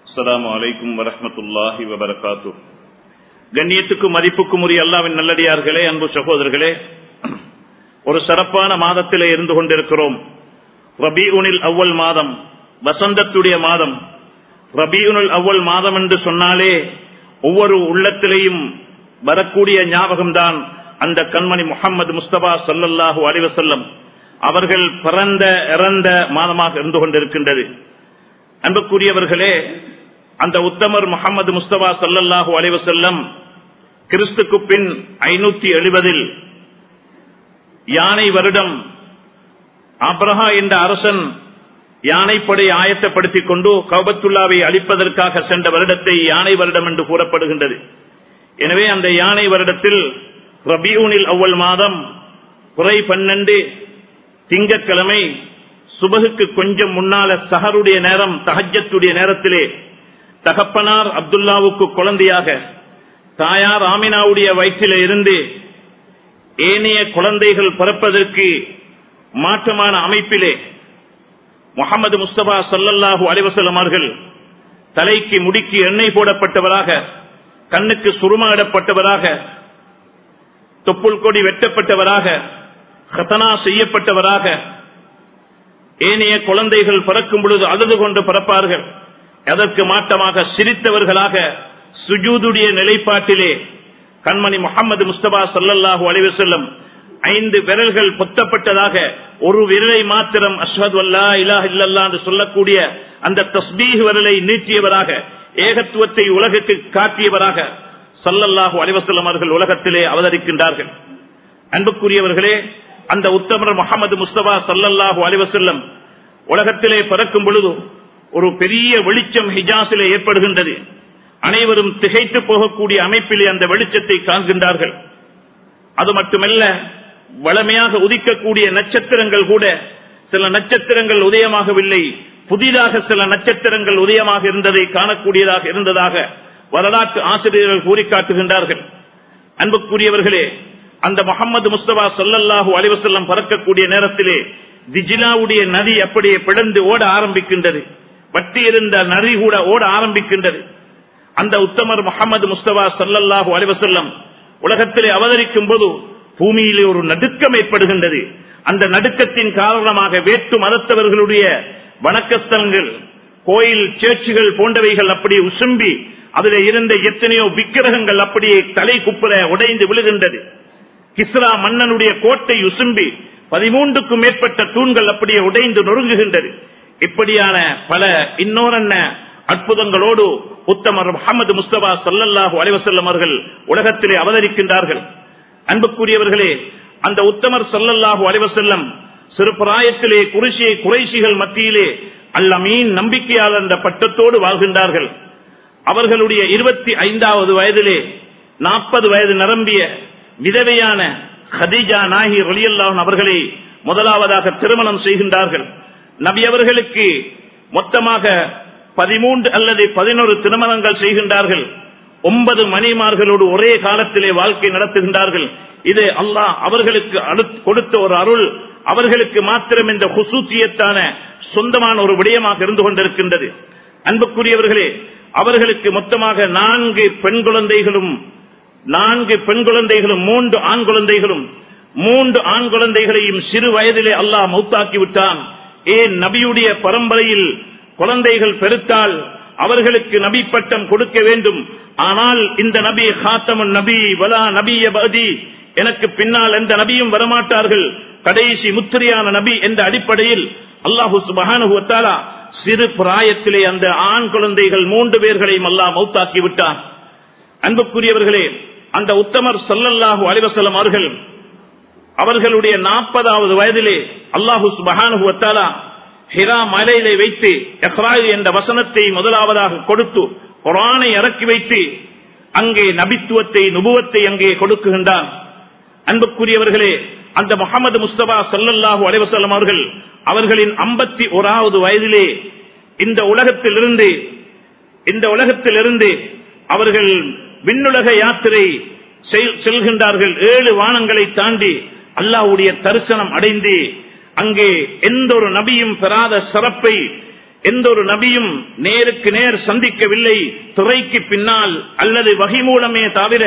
அஸ்ஸலாமு அலைக்கும் வரஹ்மத்துல்லாஹி வபரகாத்து கண்ணியத்துக்கும் மதிப்புக்கும் உரிய அல்லாவின் நல்லடியார்களே அன்பு சகோதரர்களே ஒரு சிறப்பான மாதத்திலே இருந்து கொண்டிருக்கிறோம் ரபீஉனில் அவ்வல் மாதம் வசந்தத்துடைய மாதம் ரபீஉனில் அவ்வல் மாதம் என்று சொன்னாலே ஒவ்வொரு உள்ளத்திலேயும் வரக்கூடிய ஞாபகம்தான் அந்த கண்மணி முகமது முஸ்தபா சல்லல்லாஹு அலிவசல்லம் அவர்கள் பிறந்த இறந்த மாதமாக இருந்து கொண்டிருக்கின்றது அன்புக்குரியவர்களே அந்த உத்தமர் முகமது முஸ்தபா சல்லல்லாஹு அலிவசல்லம் கிறிஸ்துக்கு பின் ஐநூத்தி எழுபதில் யானை வருடம் அப்ரஹா என்ற அரசன் யானைப்படை ஆயத்தப்படுத்திக் கொண்டு கௌபத்துல்லாவை அழிப்பதற்காக சென்ற வருடத்தை யானை வருடம் என்று கூறப்படுகின்றது எனவே அந்த யானை வருடத்தில் ரபியூனில் அவ்வள் மாதம் குறை பன்னெண்டு திங்கக்கிழமை சுபகுக்கு கொஞ்சம் முன்னால சஹருடைய நேரம் தஹஜத்துடைய நேரத்திலே தகப்பனார் அப்துல்லாவுக்கு குழந்தையாக தாயார் ஆமினாவுடைய வயிற்றில இருந்து ஏனைய குழந்தைகள் பிறப்பதற்கு மாற்றமான அமைப்பிலே முகமது முஸ்தபா சல்லல்லாஹு அலிவசலம் அவர்கள் தலைக்கு முடிக்கு எண்ணெய் போடப்பட்டவராக கண்ணுக்கு சுருமாடப்பட்டவராக தொப்புள் கொடி வெட்டப்பட்டவராக ஹத்தனா செய்யப்பட்டவராக ஏனைய குழந்தைகள் பிறக்கும் பொழுது அழுது கொண்டு பிறப்பார்கள் அதற்கு மாற்றமாக சிரித்தவர்களாக சுஜூதுடைய நிலைப்பாட்டிலே கண்மணி முகமது முஸ்தபா சல்லல்லாஹு அலைவசல்லம் ஐந்து விரல்கள் பொத்தப்பட்டதாக ஒரு விரலை மாத்திரம் அஸ்வத் அல்லா இலா இல்லல்லா என்று சொல்லக்கூடிய அந்த தஸ்பீஹ் விரலை நீட்டியவராக ஏகத்துவத்தை உலகத்துக்கு காட்டியவராக சல்லல்லாஹு அலைவசல்லம் அவர்கள் உலகத்திலே அவதரிக்கின்றார்கள் அன்புக்குரியவர்களே அந்த உத்தமர் முகமது முஸ்தபா சல்லல்லாஹு அலிவசல்லம் உலகத்திலே பிறக்கும் பொழுது ஒரு பெரிய வெளிச்சம் ஹிஜாஸிலே ஏற்படுகின்றது அனைவரும் திகைத்து போகக்கூடிய அமைப்பிலே அந்த வெளிச்சத்தை காண்கின்றார்கள் அது மட்டுமல்ல வளமையாக உதிக்கக்கூடிய நட்சத்திரங்கள் கூட சில நட்சத்திரங்கள் உதயமாகவில்லை புதிதாக சில நட்சத்திரங்கள் உதயமாக இருந்ததை காணக்கூடியதாக இருந்ததாக வரலாற்று ஆசிரியர்கள் கூறி காட்டுகின்றார்கள் அன்புக்குரியவர்களே அந்த முகமது முஸ்தபா சொல்லல்லாஹு அலிவசல்லம் பறக்கக்கூடிய நேரத்திலே திஜிலாவுடைய நதி அப்படியே பிளந்து ஓட ஆரம்பிக்கின்றது வட்டி இருந்த நதி கூட ஓட ஆரம்பிக்கின்றது அந்த உத்தமர் முகமது முஸ்தபா சல்லல்லாஹு அலிவசல்லம் உலகத்திலே அவதரிக்கும் போது பூமியிலே ஒரு நடுக்கம் ஏற்படுகின்றது அந்த நடுக்கத்தின் காரணமாக வேற்று மதத்தவர்களுடைய வணக்கஸ்தலங்கள் கோயில் சேர்ச்சிகள் போன்றவைகள் அப்படியே உசும்பி அதில் இருந்த எத்தனையோ விக்கிரகங்கள் அப்படியே தலை குப்புற உடைந்து விழுகின்றது கிஸ்ரா மன்னனுடைய கோட்டை உசும்பி பதிமூன்றுக்கும் மேற்பட்ட தூண்கள் அப்படியே உடைந்து நொறுங்குகின்றது இப்படியான பல இன்னொரன்ன அற்புதங்களோடு உத்தமர் முகமது முஸ்தபா சல்லல்லாஹு அலைவசல்லம் அவர்கள் உலகத்திலே அவதரிக்கின்றார்கள் அன்புக்குரியவர்களே அந்த உத்தமர் சல்லல்லாஹு அலைவசல்லம் சிறு பிராயத்திலே குருசியை குறைசிகள் மத்தியிலே அல்லமீன் நம்பிக்கையாளர் என்ற பட்டத்தோடு வாழ்கின்றார்கள் அவர்களுடைய இருபத்தி ஐந்தாவது வயதிலே நாற்பது வயது நிரம்பிய விதவையான ஹதீஜா நாகி ரலியல்லாஹன் அவர்களை முதலாவதாக திருமணம் செய்கின்றார்கள் நபி அவர்களுக்கு மொத்தமாக பதிமூன்று அல்லது பதினோரு திருமணங்கள் செய்கின்றார்கள் ஒன்பது மணிமார்களோடு ஒரே காலத்திலே வாழ்க்கை நடத்துகின்றார்கள் இது அல்லாஹ் அவர்களுக்கு கொடுத்த ஒரு அருள் அவர்களுக்கு மாத்திரம் இந்த ஹுசூத்தியத்தான சொந்தமான ஒரு விடயமாக இருந்து கொண்டிருக்கின்றது அன்புக்குரியவர்களே அவர்களுக்கு மொத்தமாக நான்கு பெண் குழந்தைகளும் நான்கு பெண் குழந்தைகளும் மூன்று ஆண் குழந்தைகளும் மூன்று ஆண் குழந்தைகளையும் சிறு வயதிலே அல்லாஹ் மௌத்தாக்கி விட்டான் ஏன் நபியுடைய பரம்பரையில் குழந்தைகள் பெருத்தால் அவர்களுக்கு நபி பட்டம் கொடுக்க வேண்டும் ஆனால் இந்த நபி ஹாத்தமன் நபி வலா நபிய பதி எனக்கு பின்னால் எந்த நபியும் வரமாட்டார்கள் கடைசி முத்திரையான நபி என்ற அடிப்படையில் அல்லாஹு சுபஹானுவத்தாலா சிறு பிராயத்திலே அந்த ஆண் குழந்தைகள் மூன்று பேர்களையும் அல்லாஹ் மௌத்தாக்கி விட்டான் அன்புக்குரியவர்களே அந்த உத்தமர் சல்லல்லாஹு அலிவசலம் அவர்கள் அவர்களுடைய நாற்பதாவது வயதிலே அல்லாஹு சுபஹானுவத்தாலா ஹிரா மலையிலே வைத்து எஹ்ராய் என்ற வசனத்தை முதலாவதாக கொடுத்து குரானை இறக்கி வைத்து அங்கே நபித்துவத்தை நுபுவத்தை அங்கே கொடுக்குகின்றான் அன்புக்குரியவர்களே அந்த முகமது முஸ்தபா சல்லல்லாஹு அலைவசல்லம் அவர்கள் அவர்களின் ஐம்பத்தி ஓராவது வயதிலே இந்த உலகத்திலிருந்து இந்த உலகத்திலிருந்து அவர்கள் விண்ணுலக யாத்திரை செல்கின்றார்கள் ஏழு வானங்களை தாண்டி அல்லாவுடைய தரிசனம் அடைந்து அங்கே எந்த ஒரு நபியும் பெறாத சிறப்பை எந்த ஒரு நபியும் நேருக்கு நேர் சந்திக்கவில்லை துறைக்கு பின்னால் அல்லது வகை மூலமே தவிர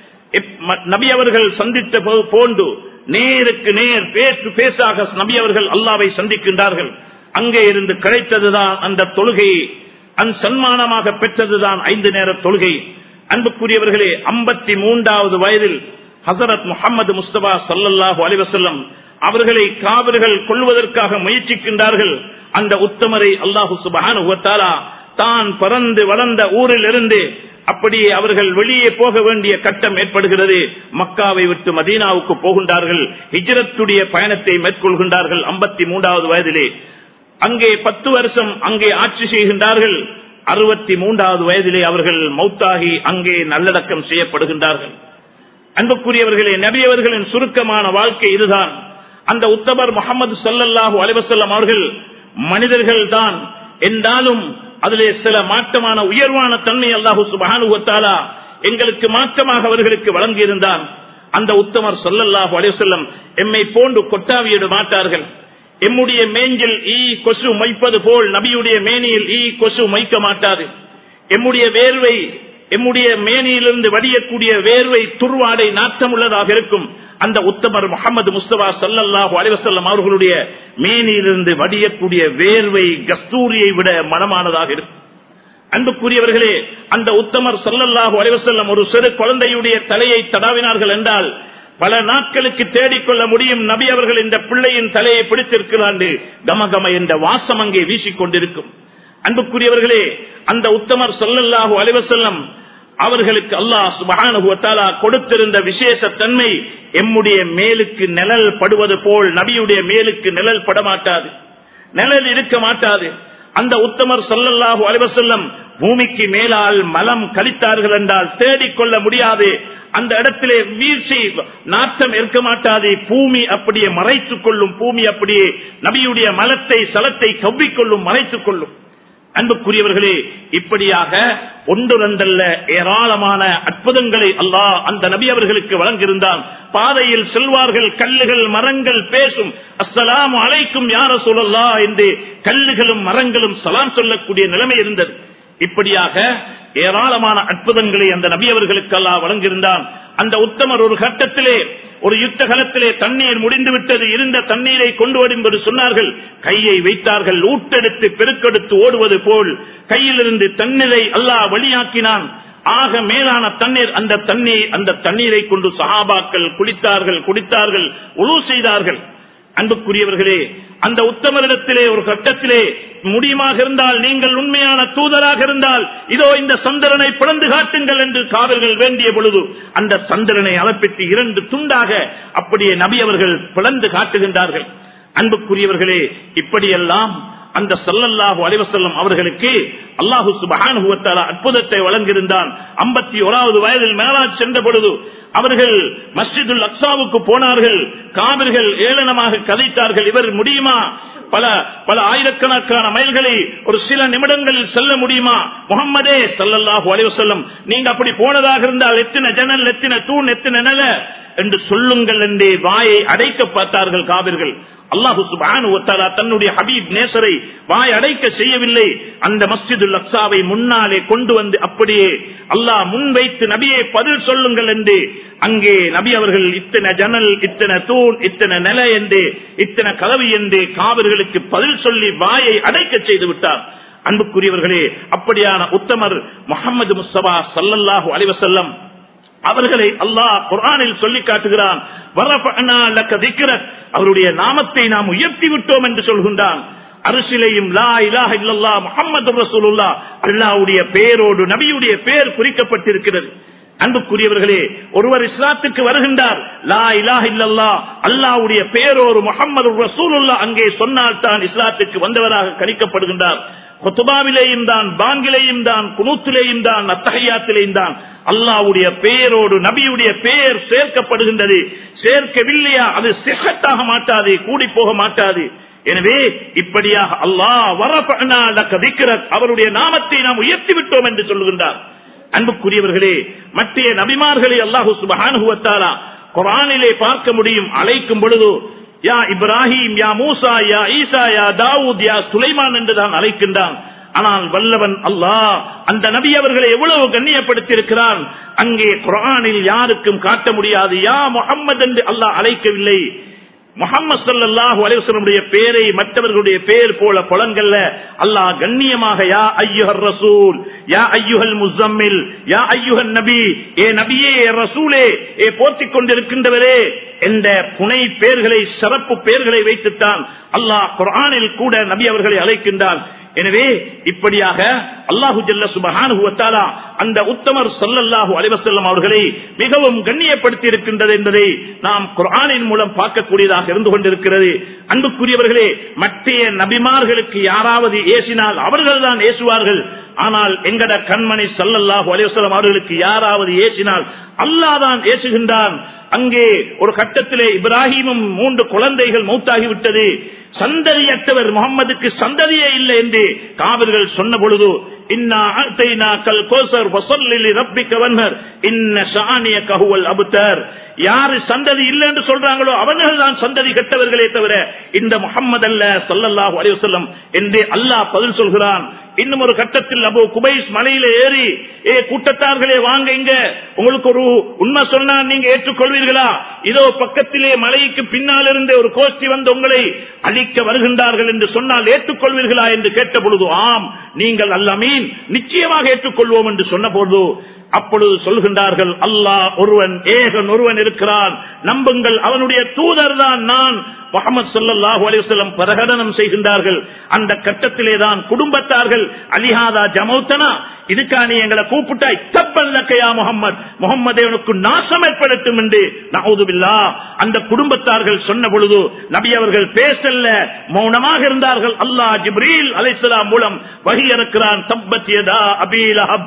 நபி அவர்கள் சந்தித்த போன்று நேருக்கு நேர் பேஸ் டு பேஸாக நபி அவர்கள் அல்லாவை சந்திக்கின்றார்கள் அங்கே இருந்து கிடைத்ததுதான் அந்த தொழுகை அந் சன்மானமாக பெற்றதுதான் ஐந்து நேர தொழுகை அன்புக்குரியவர்களே ஐம்பத்தி மூன்றாவது வயதில் ஹசரத் முகமது முஸ்தபா சல்லல்லாஹு அலிவசல்லம் அவர்களை காவிர்கள் கொள்வதற்காக முயற்சிக்கின்றார்கள் அந்த உத்தமரை அல்லாஹு சுபானுவத்தாலா தான் பறந்து வளர்ந்த ஊரில் இருந்து அப்படியே அவர்கள் வெளியே போக வேண்டிய கட்டம் ஏற்படுகிறது மக்காவை விட்டு மதீனாவுக்கு போகின்றார்கள் ஹிஜரத்துடைய பயணத்தை மேற்கொள்கின்றார்கள் ஐம்பத்தி மூன்றாவது வயதிலே அங்கே பத்து வருஷம் அங்கே ஆட்சி செய்கின்றார்கள் அறுபத்தி மூன்றாவது வயதிலே அவர்கள் மௌத்தாகி அங்கே நல்லடக்கம் செய்யப்படுகின்றார்கள் அன்புக்குரியவர்களே நபியவர்களின் சுருக்கமான வாழ்க்கை இதுதான் அந்த உத்தமர் முகமது சல்லல்லாஹூ அலிவசல்லம் அவர்கள் மனிதர்கள் தான் என்றாலும் அதிலே சில மாற்றமான உயர்வான தன்மை அல்லாஹூ சுபானுவத்தாலா எங்களுக்கு மாற்றமாக அவர்களுக்கு வழங்கியிருந்தான் அந்த உத்தமர் சொல்லல்லாஹு அலிவசல்லம் எம்மை போன்று கொட்டாவியிட மாட்டார்கள் எம்முடைய மேஞ்சில் ஈ கொசு மைப்பது போல் நபியுடைய மேனியில் ஈ கொசு மைக்க மாட்டாது எம்முடைய வேர்வை எம்முடைய மேனியிலிருந்து வடியக்கூடிய வேர்வை துர்வாடை நாட்டம் உள்ளதாக இருக்கும் அந்த உத்தமர் முகமது முஸ்தபா சல்லல்லாஹு அலிவசல்லம் அவர்களுடைய மேனியிலிருந்து வடியக்கூடிய வேர்வை கஸ்தூரியை விட மனமானதாக இருக்கும் அன்புக்குரியவர்களே அந்த உத்தமர் சல்லல்லாஹு அலிவசல்லம் ஒரு சிறு குழந்தையுடைய தலையை தடாவினார்கள் என்றால் பல நாட்களுக்கு தேடிக்கொள்ள முடியும் நபி அவர்கள் இந்த பிள்ளையின் தலையை பிடித்திருக்கிறாண்டு கமகம என்ற வாசம் அங்கே வீசிக்கொண்டிருக்கும் அன்புக்குரியவர்களே அந்த உத்தமர் சொல்லல்லாஹு அலிவசல்லம் அவர்களுக்கு அல்லாஹ் சுபகானுபவத்தாலா கொடுத்திருந்த விசேஷ தன்மை எம்முடைய மேலுக்கு நிழல் படுவது போல் நபியுடைய மேலுக்கு நிழல் படமாட்டாது நிழல் இருக்க மாட்டாது அந்த உத்தமர் சொல்லல்லாஹு அலிவசல்லம் பூமிக்கு மேலால் மலம் கழித்தார்கள் என்றால் தேடிக்கொள்ள முடியாது அந்த இடத்திலே வீழ்ச்சி நாட்டம் இருக்க மாட்டாது பூமி அப்படியே மறைத்துக் கொள்ளும் பூமி அப்படியே நபியுடைய மலத்தை சலத்தை கவ்விக்கொள்ளும் மறைத்துக் கொள்ளும் அன்புக்குரியவர்களே இப்படியாக ஒன்று ரெண்டல்ல ஏராளமான அற்புதங்களை அல்லாஹ் அந்த நபி அவர்களுக்கு வழங்கியிருந்தான் பாதையில் செல்வார்கள் கல்லுகள் மரங்கள் பேசும் அஸ்ஸலாம் அலைக்கும் யார சொல்லலா என்று கல்லுகளும் மரங்களும் சலாம் சொல்லக்கூடிய நிலைமை இருந்தது இப்படியாக ஏராளமான அற்புதங்களை அந்த நபி அவர்களுக்கு அல்லா வழங்கியிருந்தான் அந்த உத்தமர் ஒரு கட்டத்திலே ஒரு யுத்த காலத்திலே தண்ணீர் முடிந்து விட்டது இருந்த தண்ணீரை கொண்டு வரும்பது சொன்னார்கள் கையை வைத்தார்கள் ஊட்டெடுத்து பெருக்கெடுத்து ஓடுவது போல் கையிலிருந்து தண்ணீரை அல்லாஹ் வழியாக்கினான் ஆக மேலான தண்ணீர் அந்த தண்ணீர் அந்த தண்ணீரை கொண்டு சஹாபாக்கள் குளித்தார்கள் குடித்தார்கள் உழு செய்தார்கள் அன்புக்குரியவர்களே அந்த உத்தமரிடத்திலே ஒரு கட்டத்திலே முடியுமாக இருந்தால் நீங்கள் உண்மையான தூதராக இருந்தால் இதோ இந்த சந்திரனை பிளந்து காட்டுங்கள் என்று காவல்கள் வேண்டிய பொழுது அந்த சந்திரனை அளப்பிட்டு இரண்டு துண்டாக அப்படியே நபி அவர்கள் பிளந்து காட்டுகின்றார்கள் அன்புக்குரியவர்களே இப்படியெல்லாம் அந்த சல்லல்லாஹு அலைவசல்லம் அவர்களுக்கு அல்லாஹு சுபஹானுவத்தால அற்புதத்தை வழங்கியிருந்தான் ஐம்பத்தி ஓராவது வயதில் மேலாஜ் சென்ற பொழுது அவர்கள் மஸ்ஜிதுல் அக்சாவுக்கு போனார்கள் காவிர்கள் ஏளனமாக கதைத்தார்கள் இவர் முடியுமா பல பல ஆயிரக்கணக்கான மைல்களை ஒரு சில நிமிடங்களில் செல்ல முடியுமா முகம்மதே சல்லல்லாஹு அலைவசல்லம் நீங்க அப்படி போனதாக இருந்தால் எத்தனை ஜன்னல் எத்தனை தூண் எத்தனை நில என்று சொல்லுங்கள் என்றே வாயை அடைக்க பார்த்தார்கள் காவிர்கள் அல்லாஹு சுபானு தன்னுடைய ஹபீப் நேசரை வாய் அடைக்க செய்யவில்லை அந்த மஸ்ஜிதுல் அக்சாவை முன்னாலே கொண்டு வந்து அப்படியே அல்லாஹ் முன்வைத்து நபியை பதில் சொல்லுங்கள் என்று அங்கே நபி அவர்கள் இத்தனை ஜன்னல் இத்தனை தூண் இத்தனை நில என்று இத்தனை கதவு என்று காவிர்களுக்கு பதில் சொல்லி வாயை அடைக்க செய்து விட்டார் அன்புக்குரியவர்களே அப்படியான உத்தமர் முகமது முஸ்தபா சல்லல்லாஹு அலிவசல்லம் அவர்களை அல்லாஹ் குரானில் சொல்லி காட்டுகிறான் அவருடைய நாமத்தை நாம் உயர்த்தி விட்டோம் என்று சொல்கின்றான் அரசிலையும் லா இலாஹ இல்லல்லா முகமது ரசூலுல்லா அல்லாவுடைய பெயரோடு நபியுடைய பெயர் குறிக்கப்பட்டிருக்கிறது அன்புக்குரியவர்களே ஒருவர் இஸ்லாத்துக்கு வருகின்றார் லா இலாஹ இல்லல்லா அல்லாவுடைய பெயரோடு முகமது ரசூலுல்லா அங்கே சொன்னால் தான் இஸ்லாத்துக்கு வந்தவராக கணிக்கப்படுகின்றார் கொத்துபாவிலேயும் தான் பாங்கிலேயும் தான் குனூத்திலேயும் தான் அத்தகையாத்திலேயும் தான் அல்லாவுடைய பெயரோடு நபியுடைய பெயர் சேர்க்கப்படுகின்றது சேர்க்கவில்லையா அது சிகத்தாக மாட்டாது கூடி போக மாட்டாது எனவே இப்படியாக அல்லாஹ் வரப்ப அவருடைய நாமத்தை நாம் உயர்த்தி விட்டோம் என்று சொல்லுகின்றார் அன்புக்குரியவர்களே மற்ற நபிமார்களை அல்லாஹு சுபஹானுவத்தாரா குரானிலே பார்க்க முடியும் அழைக்கும் பொழுது யா இப்ராஹிம் யா மூசா யா ஈசா யா தாவூத் யா சுலைமான் என்றுதான் அழைக்கின்றான் ஆனால் வல்லவன் அல்லாஹ் அந்த நபி அவர்களை எவ்வளவு கண்ணியப்படுத்தியிருக்கிறான் அங்கே குரானில் யாருக்கும் காட்ட முடியாது யா முகம்மது என்று அல்லாஹ் அழைக்கவில்லை முகமது சல்லாஹூ அலைவசனுடைய பேரை மற்றவர்களுடைய பேர் போல புலங்கல்ல அல்லாஹ் கண்ணியமாக யா ஐயுஹர் ரசூல் யா ஐயுஹல் முசம்மில் யா ஐயுஹன் நபி ஏ நபியே ஏ ரசூலே ஏ போற்றிக் கொண்டிருக்கின்றவரே என்ற புனை பேர்களை சிறப்பு பேர்களை வைத்துத்தான் அல்லாஹ் குரானில் கூட நபி அவர்களை அழைக்கின்றான் எனவே இப்படியாக அல்லாஹு ஜல்ல சுபஹானுவத்தாலா அந்த உத்தமர் சொல்லல்லாஹு அலைவசல்லம் அவர்களை மிகவும் கண்ணியப்படுத்தி இருக்கின்றது என்பதை நாம் குரானின் மூலம் பார்க்கக்கூடியதாக இருந்து கொண்டிருக்கிறது அன்புக்குரியவர்களே மற்ற நபிமார்களுக்கு யாராவது ஏசினால் அவர்கள் தான் ஏசுவார்கள் ஆனால் எங்கட கண்மணி சல்லல்லாஹு அலைவசல்லம் அவர்களுக்கு யாராவது ஏசினால் அல்லாதான் ஏசுகின்றான் அங்கே ஒரு கட்டத்திலே இப்ராஹிமும் மூன்று குழந்தைகள் மௌத்தாகிவிட்டது சந்ததியற்றவர் முகம்மதுக்கு சந்ததியே இல்லை என்று காவிர்கள் சொன்ன பொழுது யாரு சந்ததி இல்லை என்று சொல்றாங்களோ அவர்கள் தான் சந்ததி கெட்டவர்களே தவிர இந்த முகம்மது அல்ல சல்லல்லாஹு அலிவசல்லம் என்று அல்லாஹ் பதில் சொல்கிறான் இன்னும் ஒரு கட்டத்தில் அபோ குபைஸ் மலையில ஏறி ஏ கூட்டத்தார்களே வாங்க இங்க உங்களுக்கு ஒரு உண்மை சொன்னா நீங்க ஏற்றுக்கொள்வீர்களா இதோ பக்கத்திலே மலைக்கு பின்னால் இருந்த ஒரு கோஷ்டி வந்து உங்களை அழிக்க வருகின்றார்கள் என்று சொன்னால் ஏற்றுக்கொள்வீர்களா என்று கேட்ட பொழுது ஆம் நீங்கள் அல்லமீன் நிச்சயமாக ஏற்றுக்கொள்வோம் என்று சொன்ன பொழுது அப்பொழுது சொல்கின்றார்கள் அல்லாஹ் ஒருவன் ஏகன் ஒருவன் இருக்கிறான் நம்புங்கள் அவனுடைய தூதர் தான் நான் முகமது சல்லாஹூ அலிவசல்லம் பிரகடனம் செய்கின்றார்கள் அந்த கட்டத்திலே தான் குடும்பத்தார்கள் அலிஹாதா ஜமௌத்தனா இதுக்கா நீ எங்களை கூப்பிட்டாய் தப்பல்லக்கையா முகம்மது முகம்மதேவனுக்கு நாசம் ஏற்படுத்தும் என்று நவுதுபில்லா அந்த குடும்பத்தார்கள் சொன்ன பொழுது நபி அவர்கள் பேசல்ல மௌனமாக இருந்தார்கள் அல்லாஹ் ஜிப்ரீல் அலைசலாம் மூலம் வகி இருக்கிறான் தப்பத்தியதா அபீலஹப்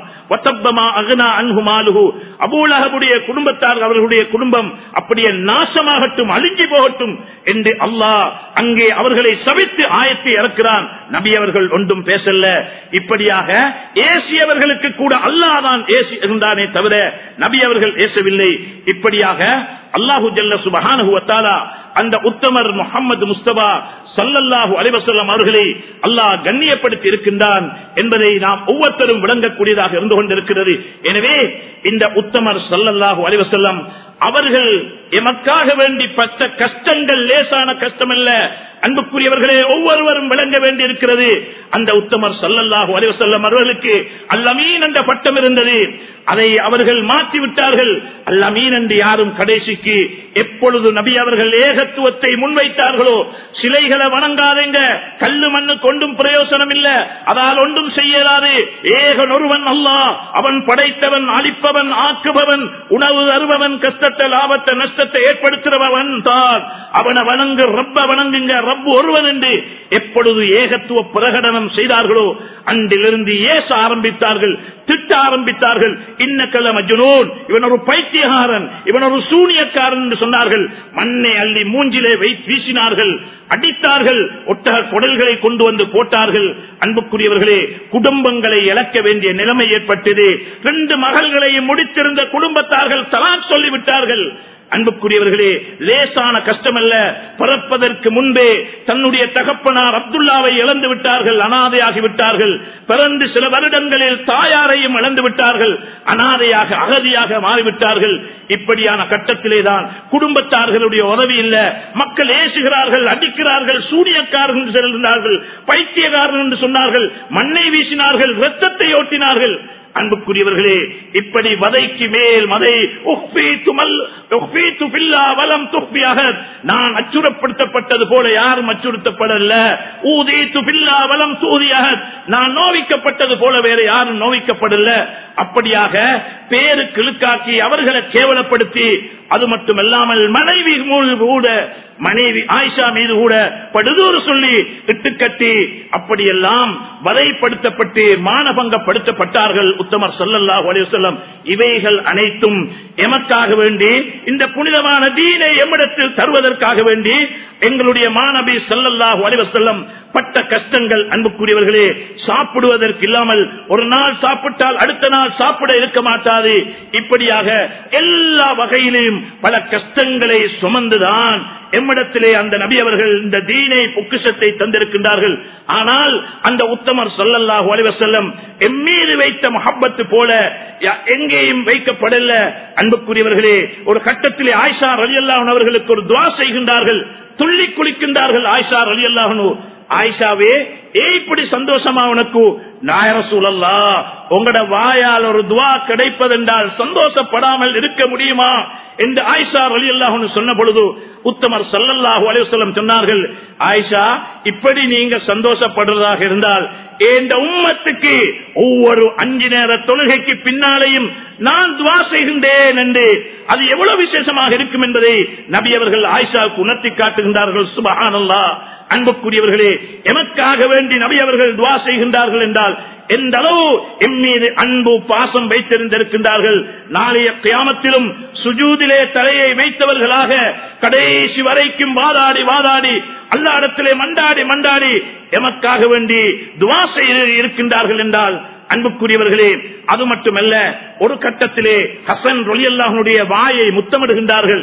அபூலகவுடைய குடும்பத்தார் அவர்களுடைய குடும்பம் அப்படியே நாசமாகட்டும் அழிஞ்சி போகட்டும் என்று அல்லாஹ் அங்கே அவர்களை சவித்து ஆயத்தை இறக்கிறான் நபி அவர்கள் ஒன்றும் பேசல இப்படியாக ஏசியவர்களுக்கு கூட அல்லாஹ் தான் ஏசி இருந்தானே தவிர நபி அவர்கள் ஏசவில்லை இப்படியாக அல்லாஹு ஜல்ல சுபஹானுவத்தாலா அந்த உத்தமர் முகமது முஸ்தபா சல்லல்லாஹு அலிவசல்லம் அவர்களை அல்லாஹ் கண்ணியப்படுத்தி இருக்கின்றான் என்பதை நாம் ஒவ்வொருத்தரும் விளங்கக்கூடியதாக இருந்து கொண்டிருக்கிறது எனவே இந்த உத்தமர் சல்லல்லாஹு அலிவசல்லம் அவர்கள் எமக்காக வேண்டி பட்ட கஷ்டங்கள் லேசான கஷ்டம் அல்ல அன்புக்குரியவர்களே ஒவ்வொருவரும் விளங்க வேண்டி இருக்கிறது அந்த உத்தமர் சல்லல்லாஹு அலிவசல்லம் அவர்களுக்கு அல்லமீன் என்ற பட்டம் இருந்தது அதை அவர்கள் மாற்றி விட்டார்கள் அல்லமீன் என்று யாரும் கடைசிக்கு எப்பொழுது நபி அவர்கள் ஏகத்துவத்தை முன்வைத்தார்களோ சிலைகளை வணங்காதேங்க கல்லு மண்ணு கொண்டும் பிரயோசனம் இல்ல அதால் ஒன்றும் செய்யலாது ஏகன் ஒருவன் அல்லா அவன் படைத்தவன் அழிப்பவன் ஆக்குபவன் உணவு தருபவன் கஷ்டத்தை லாபத்தை நஷ்டத்தை ஏற்படுத்துறவன் தான் அவனை வணங்கு ரப்ப வணங்குங்க ரப்பு ஒருவன் என்று எப்பொழுது ஏகத்துவ பிரகடனம் செய்தார்களோ அன்றிலிருந்து ஏச ஆரம்பித்தார்கள் திட்ட ஆரம்பித்தார்கள் இன்னக்கல மஜ்னூன் இவன் ஒரு பைத்தியகாரன் இவன் ஒரு சூனியக்காரன் என்று சொன்னார்கள் மண்ணை அள்ளி மூஞ்சிலே வைத்து வீசினார்கள் அடித்தார்கள் ஒட்டக குடல்களை கொண்டு வந்து போட்டார்கள் அன்புக்குரியவர்களே குடும்பங்களை இழக்க வேண்டிய நிலைமை ஏற்பட்டது ரெண்டு மகள்களையும் முடித்திருந்த குடும்பத்தார்கள் தலாக் சொல்லிவிட்டார்கள் அன்புக்குரியவர்களே லேசான கஷ்டம் அல்ல பிறப்பதற்கு முன்பே தன்னுடைய தகப்பனார் அப்துல்லாவை இழந்து விட்டார்கள் அனாதையாகி விட்டார்கள் பிறந்து சில வருடங்களில் தாயாரையும் இழந்து விட்டார்கள் அனாதையாக அகதியாக மாறிவிட்டார்கள் இப்படியான கட்டத்திலேதான் குடும்பத்தார்களுடைய உதவி இல்ல மக்கள் ஏசுகிறார்கள் அடிக்கிறார்கள் சூனியக்காரர்கள் செல்கிறார்கள் பைத்தியக்காரர்கள் என்று சொன்னார்கள் மண்ணை வீசினார்கள் ரத்தத்தை ஓட்டினார்கள் அன்புக்குரியவர்களே இப்படி வதைக்கு மேல் மதை நான் அச்சுறுத்தப்பட்டது போல யாரும் அச்சுறுத்தப்படல ஊதீத்து பில்லா வலம் தூதியாக நான் நோவிக்கப்பட்டது போல வேற யாரும் நோவிக்கப்படல அப்படியாக பேரு கிழுக்காக்கி அவர்களை கேவலப்படுத்தி அது மட்டுமல்லாமல் மனைவி கூட மனைவி ஆயிஷா மீது கூட படுதூறு சொல்லி இட்டுக்கட்டி அப்படியெல்லாம் வதைப்படுத்தப்பட்டு மானபங்கப்படுத்தப்பட்டார்கள் உத்தமர் ஸல்லல்லாஹு அலைஹி வஸல்லம் இவைகள் அனைத்தும் எமக்காக வேண்டி இந்த புனிதமான தீனை எம்மிடத்தில் தருவதற்காக வேண்டி எங்களுடைய மாநபி ஸல்லல்லாஹு அலைஹி வஸல்லம் பட்ட கஷ்டங்கள் அன்புக்குரியவர்களே சாப்பிடுவதற்கு இல்லாமல் ஒரு நாள் சாப்பிட்டால் அடுத்த நாள் சாப்பிட இருக்க மாட்டாது இப்படியாக எல்லா வகையிலும் பல கஷ்டங்களை சுமந்துதான் எம்மிடத்திலே அந்த நபி அவர்கள் இந்த தீனை பொக்கிஷத்தை தந்திருக்கின்றார்கள் ஆனால் அந்த உத்தமர் சொல்லல்லாஹு அலைஹி வஸல்லம் எம்மீது வைத்த முஹப்பத்து போல யா- எங்கேயும் வைக்கப்படல அன்புக்குரியவர்களே ஒரு கட்டத்திலே ஆயிஷா ரலியல்லாஹு அவர்களுக்கு ஒரு துவா செய்கின்றார்கள் துள்ளி குளிக்கின்றார்கள் ஆயிஷா ரலியல்லாஹு ஆயிஷாவே ஏ இப்படி சந்தோஷமா உனக்கு நாயர சூழல்லா உங்களோட வாயால் ஒரு துவா கிடைப்பதென்றால் சந்தோஷப்படாமல் இருக்க முடியுமா என்று ஆயிஷா அலி அல்லாஹ் சொன்ன பொழுது உத்தமர் சல்லல்லாஹு அலைவசல்லம் சொன்னார்கள் ஆயிஷா இப்படி நீங்க சந்தோஷப்படுறதாக இருந்தால் இந்த உம்மத்துக்கு ஒவ்வொரு அஞ்சு நேர தொழுகைக்கு பின்னாலேயும் நான் துவா செய்கின்றேன் என்று அது எவ்வளவு விசேஷமாக இருக்கும் என்பதை நபி அவர்கள் ஆயிஷாவுக்கு உணர்த்தி காட்டுகின்றார்கள் சுபஹானல்லா அன்புக்குரியவர்களே எமக்காக வேண்டி நபி அவர்கள் துவா செய்கின்றார்கள் என்றால் எந்த அளவு எம் மீது அன்பு பாசம் வைத்திருந்திருக்கின்றார்கள் நாளைய கியாமத்திலும் சுஜூதிலே தலையை வைத்தவர்களாக கடைசி வரைக்கும் வாதாடி வாதாடி அல்லாடத்திலே மண்டாடி மண்டாடி எமக்காக வேண்டி துவா செய்து இருக்கின்றார்கள் என்றால் அன்புக்குரியவர்களே அது மட்டுமல்ல ஒரு கட்டத்திலே ஹசன் ரொலியல்லாஹனுடைய வாயை முத்தமிடுகின்றார்கள்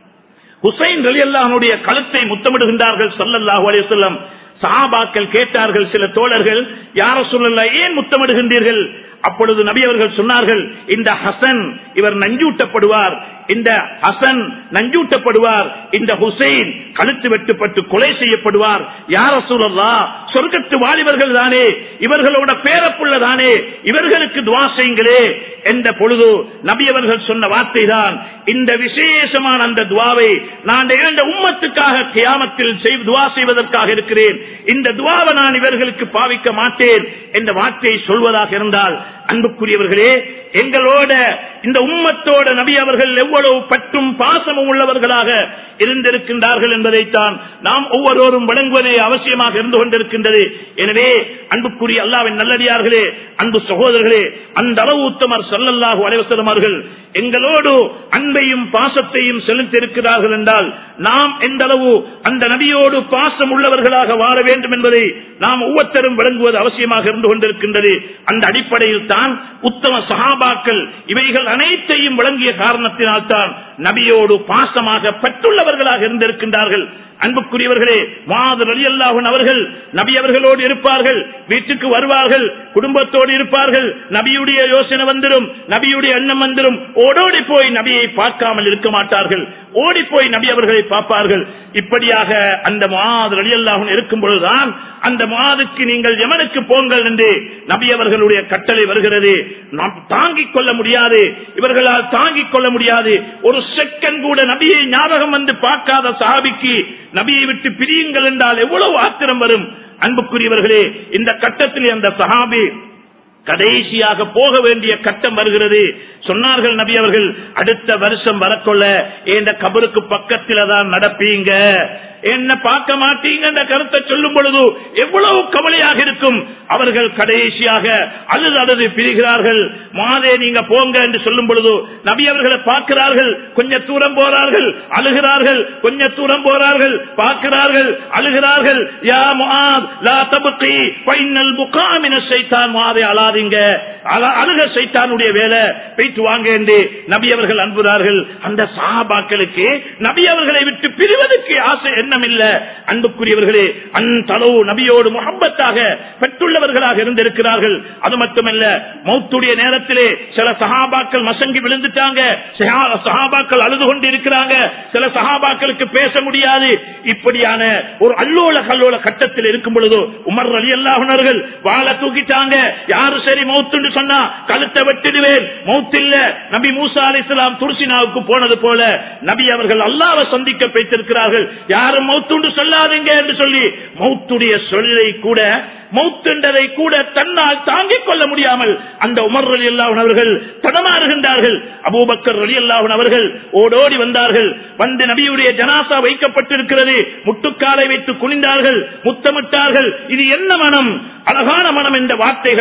ஹுசைன் ரலியல்லாஹனுடைய கழுத்தை முத்தமிடுகின்றார்கள் சல்லல்லாஹு அலைஹி வஸல்லம் சஹாபாக்கள் கேட்டார்கள் சில தோழர்கள் யார சொல்லல ஏன் முத்தமிடுகின்றீர்கள் அப்பொழுது நபி அவர்கள் சொன்னார்கள் இந்த ஹசன் இவர் நஞ்சூட்டப்படுவார் இந்த ஹசன் நஞ்சூட்டப்படுவார் இந்த ஹுசைன் கழுத்து வெட்டுப்பட்டு கொலை செய்யப்படுவார் யார சூழல்லா சொர்க்கத்து வாலிபர்கள் தானே இவர்களோட பேரப்புள்ள தானே இவர்களுக்கு துவா செய்யுங்களே என்ற பொழுது நபி அவர்கள் சொன்ன வார்த்தை தான் இந்த விசேஷமான அந்த துவாவை நான் இரண்ட உம்மத்துக்காக கியாமத்தில் செய்- துவா செய்வதற்காக இருக்கிறேன் இந்த துவாவை நான் இவர்களுக்கு பாவிக்க மாட்டேன் என்ற வார்த்தையை சொல்வதாக இருந்தால் அன்புக்குரியவர்களே எங்களோட இந்த உம்மத்தோட நபி அவர்கள் எவ்வளவு பற்றும் பாசமும் உள்ளவர்களாக இருந்திருக்கின்றார்கள் என்பதைத்தான் நாம் ஒவ்வொருவரும் வழங்குவதே அவசியமாக இருந்து கொண்டிருக்கின்றது எனவே அன்புக்குரிய அல்லாவின் நல்லடியார்களே அன்பு சகோதரர்களே அந்த அளவு உத்தமர் சல்லல்லாஹு அலைவசலம் அவர்கள் எங்களோடு அன்பையும் பாசத்தையும் செலுத்தியிருக்கிறார்கள் என்றால் நாம் எந்த அளவு அந்த நபியோடு பாசம் உள்ளவர்களாக வாழ வேண்டும் என்பதை நாம் ஒவ்வொருத்தரும் விளங்குவது அவசியமாக இருந்து கொண்டிருக்கின்றது அந்த அடிப்படையில் தான் உத்தம சகாபாக்கள் இவைகள் அனைத்தையும் விளங்கிய காரணத்தினால் தான் நபியோடு பாசமாக பற்றுள்ளவர்களாக இருந்திருக்கின்றார்கள் அன்புக்குரியவர்களே மாதர் அலி அல்லாஹன் அவர்கள் நபி அவர்களோடு இருப்பார்கள் வீட்டுக்கு வருவார்கள் குடும்பத்தோடு இருப்பார்கள் நபியுடைய யோசனை வந்துடும் நபியுடைய எண்ணம் வந்துடும் ஓடோடி போய் நபியை பார்க்காமல் இருக்க மாட்டார்கள் ஓடி போய் நபி அவர்களை பார்ப்பார்கள் இப்படியாக அந்த மாதர் அலி அல்லாஹன் இருக்கும் பொழுதுதான் அந்த மாதுக்கு நீங்கள் எமனுக்கு போங்கள் என்று நபி அவர்களுடைய கட்டளை வருகிறது நாம் தாங்கிக் கொள்ள முடியாது இவர்களால் தாங்கிக் கொள்ள முடியாது ஒரு செகண்ட் கூட நபியை ஞாபகம் வந்து பார்க்காத சாபிக்கு நபியை விட்டு பிரியுங்கள் என்றால் எவ்வளவு ஆத்திரம் வரும் அன்புக்குரியவர்களே இந்த கட்டத்தில் அந்த சஹாபி கடைசியாக போக வேண்டிய கட்டம் வருகிறது சொன்னார்கள் நபி அவர்கள் அடுத்த வருஷம் வரக்கொள்ள இந்த கபருக்கு பக்கத்தில தான் நடப்பீங்க என்ன பார்க்க மாட்டீங்க என்ற கருத்தை சொல்லும் பொழுது எவ்வளவு கவலையாக இருக்கும் அவர்கள் கடைசியாக அழுது அழுது பிரிகிறார்கள் மாதே நீங்க போங்க என்று சொல்லும் பொழுது நபி அவர்களை பார்க்கிறார்கள் கொஞ்ச தூரம் போறார்கள் அழுகிறார்கள் கொஞ்ச தூரம் போறார்கள் பார்க்கிறார்கள் அழுகிறார்கள் யா முஆத் லா தபகி ஃபைனல் புகா மின ஷைத்தான் மாதே அழாதீங்க அழ- அழுக சைத்தானுடைய வேலை போயிட்டு வாங்க என்று நபி அவர்கள் அன்புறார்கள் அந்த சஹாபாக்களுக்கு நபி அவர்களை விட்டு பிரிவதற்கு ஆசை எண்ணம் இல்ல அன்புக்குரியவர்களே அந்த அளவு நபியோடு முகப்பத்தாக பெற்றுள்ளவர்களாக இருந்திருக்கிறார்கள் அது மட்டுமல்ல மௌத்துடைய நேரத்திலே சில சஹாபாக்கள் மசங்கி விழுந்துட்டாங்க சஹா- சஹாபாக்கள் அழுது கொண்டு இருக்கிறாங்க சில சஹாபாக்களுக்கு பேச முடியாது இப்படியான ஒரு அல்லோல கல்லோல கட்டத்தில் இருக்கும் பொழுது உமர் அலி அல்லாஹர்கள் வாழை தூக்கிட்டாங்க யாரு சரி மௌத்துன்னு சொன்னா கழுத்தை வெட்டிடுவேன் மௌத்தில்ல நபி மூசா அலி இஸ்லாம் துர்சினாவுக்கு போனது போல நபி அவர்கள் அல்லாவை சந்திக்க வைத்திருக்கிறார்கள் யாரும் மௌத்துண்டு சொல்லாதீங்க என்று சொல்லி மௌத்துடைய சொல்லை கூட மௌத்துண்டதை கூட தன்னால் தாங்கிக் கொள்ள முடியாமல் அந்த உமர் அலி அல்லாஹன் அவர்கள் தடமாறுகின்றார்கள் அபூபக்கர் அலி அல்லாஹன் அவர்கள் ஓடோடி வந்தார்கள் வந்து நபியுடைய ஜனாசா வைக்கப்பட்டிருக்கிறது முட்டுக்காலை வைத்து குனிந்தார்கள் முத்தமிட்டார்கள் இது என்ன மனம் அழகான மனம் என்ற வார்த்தைகளை முடிந்து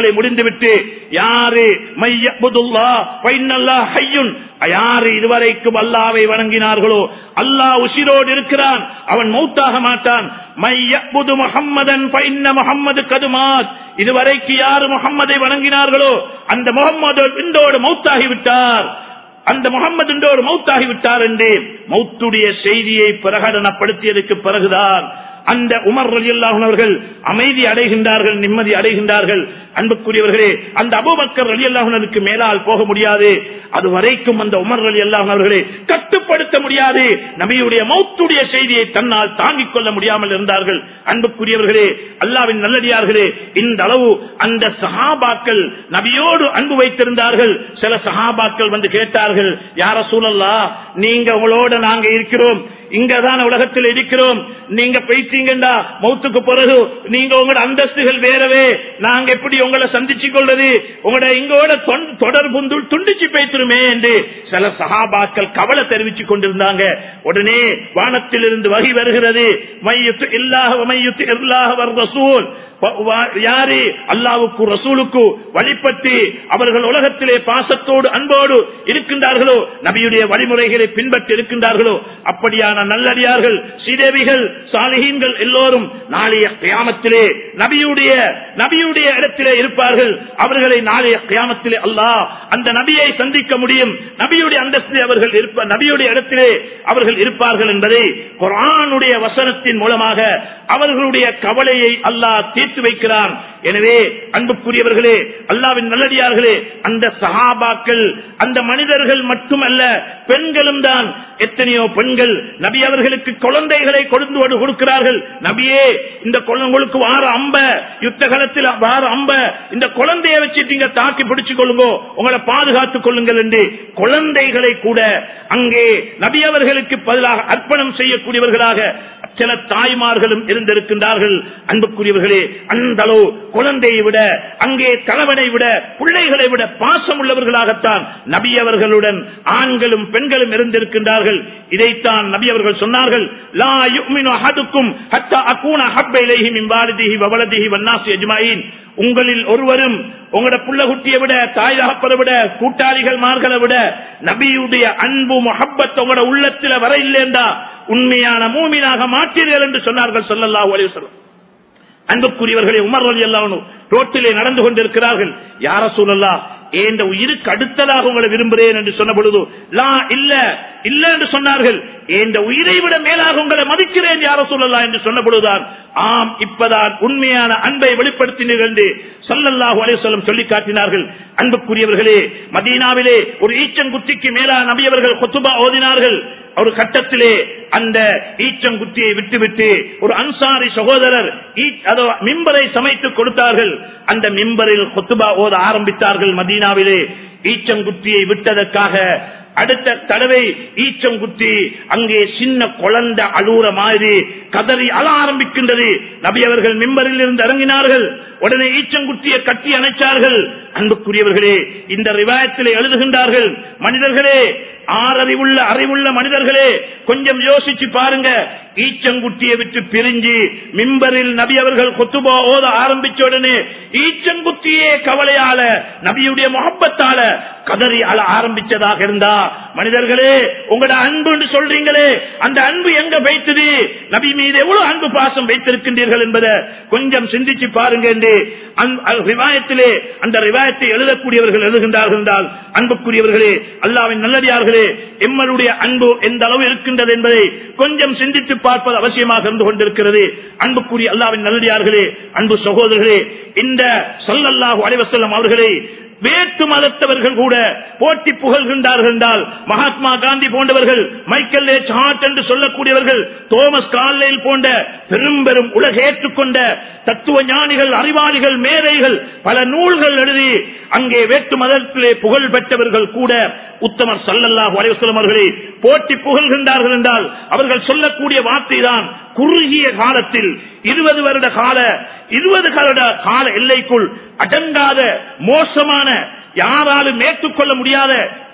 விட்டு யாரு மையபுதுல்லா பைனல்லா ஹையுன் யாரு இதுவரைக்கும் அல்லாவை வணங்கினார்களோ அல்லாஹ் உசிரோடு இருக்கிறான் அவன் மௌத்தாக மாட்டான் மையபுது முகம்மதன் பைன்ன முகம்மது கதுமாத் இதுவரைக்கு யாரு முகம்மதை வணங்கினார்களோ அந்த முகம்மது இந்தோடு மௌத்தாகி விட்டார் அந்த முகம்மது இந்தோடு மௌத்தாகி விட்டார் என்று மௌத்துடைய செய்தியை பிரகடனப்படுத்தியதற்கு பிறகுதான் அந்த உமர் ரலி அவர்கள் அமைதி அடைகின்றார்கள் நிம்மதி அடைகின்றார்கள் அன்புக்குரியவர்களே அந்த அபுபக்கர் ரலி அல்லாஹனுக்கு மேலால் போக முடியாது அது வரைக்கும் அந்த உமர் ரலி அவர்களே கட்டுப்படுத்த முடியாது நபியுடைய மௌத்துடைய செய்தியை தன்னால் தாங்கிக் கொள்ள முடியாமல் இருந்தார்கள் அன்புக்குரியவர்களே அல்லாவின் நல்லடியார்களே இந்த அளவு அந்த சஹாபாக்கள் நபியோடு அன்பு வைத்திருந்தார்கள் சில சஹாபாக்கள் வந்து கேட்டார்கள் யார சூழல்லா நீங்க உங்களோட நாங்க இருக்கிறோம் இங்கதான் உலகத்தில் இருக்கிறோம் நீங்க போயிட்டீங்கடா மௌத்துக்கு பிறகு நீங்க உங்களோட அந்தஸ்துகள் வேறவே நாங்க எப்படி உங்களை சந்திச்சு கொள்வது உங்களோட இங்கோட தொன்- தொடர்பு து- துண்டிச்சு பேத்துருமே என்று சில சகாபாக்கள் கவலை தெரிவித்துக் கொண்டிருந்தாங்க உடனே வானத்தில் இருந்து வகி வருகிறது மையுத்து இல்லாஹ மையுத்து இல்லாஹ வர் ரசூல் வ- வ- யாரு அல்லாவுக்கு ரசூலுக்கு வழிபட்டு அவர்கள் உலகத்திலே பாசத்தோடு அன்போடு இருக்கின்றார்களோ நபியுடைய வழிமுறைகளை பின்பற்றி இருக்கின்றார்களோ அப்படியான நல்லடியார்கள் ஸ்ரீதேவிகள் சாலிஹீன்கள் எல்லோரும் நாளைய கியாமத்திலே நபியுடைய நபியுடைய இடத்திலே இருப்பார்கள் அவர்களை நாளைய கியாமத்திலே அல்லாஹ் அந்த நபியை சந்திக்க முடியும் நபியுடைய அந்தஸ்திலே அவர்கள் இருப்ப நபியுடைய இடத்திலே அவர்கள் இருப்பார்கள் என்பதை குரானுடைய வசனத்தின் மூலமாக அவர்களுடைய கவலையை அல்லாஹ் தீர்த்து வைக்கிறான் எனவே அன்புக்குரியவர்களே அல்லாவின் நல்லடியார்களே அந்த சஹாபாக்கள் அந்த மனிதர்கள் மட்டுமல்ல பெண்களும் தான் எத்தனையோ பெண்கள் நபி அவர்களுக்கு குழந்தைகளை கொடுத்து கொண்டு கொடுக்கிறார்கள் நபியே இந்த குழந்தைங்களுக்கு வார அம்ப யுத்த காலத்தில் வார அம்ப இந்த குழந்தையை வச்சு நீங்க தாக்கி பிடிச்சுக் கொள்ளுங்க உங்களை பாதுகாத்துக் கொள்ளுங்கள் என்று குழந்தைகளை கூட அங்கே நபி அவர்களுக்கு பதிலாக அர்ப்பணம் செய்யக்கூடியவர்களாக சில தாய்மார்களும் இருந்திருக்கின்றார்கள் அன்புக்குரியவர்களே அந்த அளவு குழந்தையை விட அங்கே தலைவனை விட பிள்ளைகளை விட பாசம் உள்ளவர்களாகத்தான் நபி அவர்களுடன் ஆண்களும் பெண்களும் இருந்திருக்கின்றார்கள் இதைத்தான் நபி அவர்கள் சொன்னார்கள் லா யுமினு அஹதுக்கும் ஹத்தா அகூன ஹப்ப இலைஹி மின் வாலிதிஹி வ வலதிஹி வன்னாசி அஜ்மாயின் உங்களில் ஒருவரும் உங்களோட புள்ள குட்டியை விட தாய் தகப்பரை விட கூட்டாளிகள் மார்களை விட நபியுடைய அன்பு முகப்பத் உங்களோட உள்ளத்துல வர இல்லைண்டா உண்மையான மூமினாக மாற்றீர்கள் என்று சொன்னார்கள் சொல்லல்லாஹு அலைஹி வஸல்லம் அன்புக்குரியவர்களே உமர் அலி அல்லாஹ் ரோட்டிலே நடந்து கொண்டிருக்கிறார்கள் யார சூழல்லா இந்த உயிருக்கு அடுத்ததாக உங்களை விரும்புகிறேன் என்று சொன்ன பொழுது லா இல்ல இல்ல என்று சொன்னார்கள் இந்த உயிரை விட மேலாக உங்களை மதிக்கிறேன் யார சூழல்லா என்று சொன்ன பொழுதுதான் ஆம் இப்பதான் உண்மையான அன்பை வெளிப்படுத்தினீர்கள் என்று சொல்லல்லாஹு அலைஹி சொல்லி காட்டினார்கள் அன்புக்குரியவர்களே மதீனாவிலே ஒரு ஈச்சங்குத்திக்கு மேலா நபியவர்கள் கொத்துபா ஓதினார்கள் ஒரு கட்டத்திலே அந்த ஈச்சங்குத்தியை விட்டுவிட்டு ஒரு அன்சாரி சகோதரர் ஈ- அதோ மிம்பரை சமைத்து கொடுத்தார்கள் அந்த மிம்பரில் கொத்துபா ஓத ஆரம்பித்தார்கள் மதீனாவிலே ஈச்சங்குத்தியை விட்டதற்காக அடுத்த தடவை ஈச்சம் குத்தி அங்கே சின்ன குழந்தை அழுற மாதிரி கதறி அழ ஆரம்பிக்கின்றது நபி அவர்கள் மிம்பரில் இருந்து இறங்கினார்கள் உடனே ஈச்சங்குத்தியை கட்டி அணைச்சார்கள் அன்புக்குரியவர்களே இந்த ரிவாயத்திலே எழுதுகின்றார்கள் மனிதர்களே ஆறறிவுள்ள அறிவுள்ள மனிதர்களே கொஞ்சம் யோசிச்சு பாருங்க ஈச்சங்குட்டியை விட்டு பிரிஞ்சு மிம்பரில் நபி அவர்கள் கொத்துபா ஓத ஆரம்பிச்ச உடனே ஈச்சங்குத்தியே கவலையால நபியுடைய முகப்பத்தால கதறி அழ ஆரம்பிச்சதாக இருந்தா மனிதர்களே உங்களோட அன்புன்னு சொல்றீங்களே அந்த அன்பு எங்க வைத்தது நபி மீது எவ்வளவு அன்பு பாசம் வைத்திருக்கின்றீர்கள் என்பதை கொஞ்சம் சிந்திச்சு பாருங்க என்று அந்த- அந்த ரிவாயத்திலே அந்த ரிவாயத்தை எழுதக்கூடியவர்கள் எழுதுகின்றார்கள் என்றால் அன்புக்குரியவர்களே அல்லாவின் நல்லடியார்களே எம்மளுடைய அன்பு எந்த அளவு இருக்கின்றது என்பதை கொஞ்சம் சிந்தித்து பார்ப்பது அவசியமாக இருந்து கொண்டிருக்கிறது அன்புக்குரிய அல்லாவின் நல்லடியார்களே அன்பு சகோதரர்களே இந்த சொல்லல்லாஹு அலைவசல்லம் அவர்களை வேற்று மதத்தவர்கள் கூட போட்டி புகழ்கின்றார்கள் என்றால் மகாத்மா காந்தி போன்றவர்கள் மைக்கேல் ஏச் ஹார்ட் என்று சொல்லக்கூடியவர்கள் தோமஸ் கால்லேல் போன்ற பெரும் பெரும் உலக ஏற்றுக்கொண்ட தத்துவ ஞானிகள் அறிவாளிகள் மேதைகள் பல நூல்கள் எழுதி அங்கே வேற்று மதத்திலே புகழ் பெற்றவர்கள் கூட உத்தமர் சல்லல்லாஹு அலைவசல்லம் அவர்களை போட்டி புகழ்கின்றார்கள் என்றால் அவர்கள் சொல்லக்கூடிய வார்த்தை தான் குறுகிய காலத்தில் இருபது வருட கால இருபது வருட கால எல்லைக்குள் அடங்காத மோசமான யாராலும் ஏற்றுக்கொள்ள முடியாத